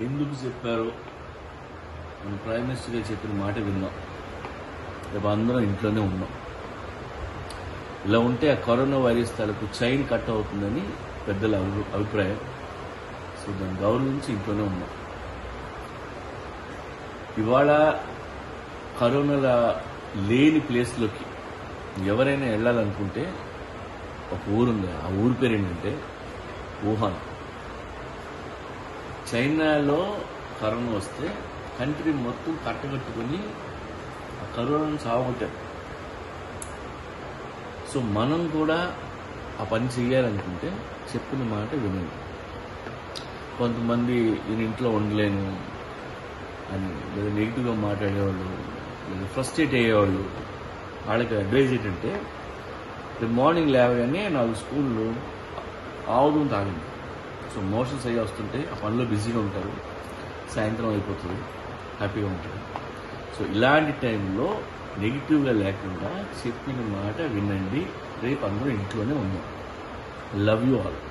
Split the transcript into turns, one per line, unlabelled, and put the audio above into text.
ఎందుకు చెప్పారో మన ప్రైమ్ మినిస్టర్ గారు చెప్పిన మాట విన్నాం రేపు అందరం ఇంట్లోనే ఉన్నాం ఇలా ఉంటే ఆ కరోనా వైరస్ తాలూకు చైన్ కట్ అవుతుందని పెద్దల అభి- అభిప్రాయం సో దాన్ని గౌరవించి ఇంట్లోనే ఉన్నాం ఇవాళ కరోనాల లేని ప్లేస్లోకి ఎవరైనా వెళ్ళాలనుకుంటే ఒక ఊరుంది ఆ ఊరి పేరు ఏంటంటే వుహాన్ చైనాలో కరోనా వస్తే కంట్రీ మొత్తం కట్టగట్టుకుని ఆ కరోనాను సాగొట్టారు సో మనం కూడా ఆ పని చేయాలనుకుంటే చెప్పిన మాట వినండి కొంతమంది నేను ఇంట్లో ఉండలేను అని లేదా నెగిటివ్గా మాట్లాడేవాళ్ళు లేదా ఫ్రస్ట్రేట్ అయ్యేవాళ్ళు వాళ్ళకి అడ్వైజ్ ఏంటంటే రేపు మార్నింగ్ లేవగానే నాలుగు స్కూళ్ళు ఆవుదం తాగండి సో మోషన్స్ అయ్యి వస్తుంటే ఆ పనిలో బిజీగా ఉంటారు సాయంత్రం అయిపోతుంది హ్యాపీగా ఉంటారు సో ఇలాంటి టైంలో నెగిటివ్గా లేకుండా చెప్పిన మాట వినండి రేపు అందరూ ఇంట్లోనే ఉన్నాం లవ్ యూ ఆల్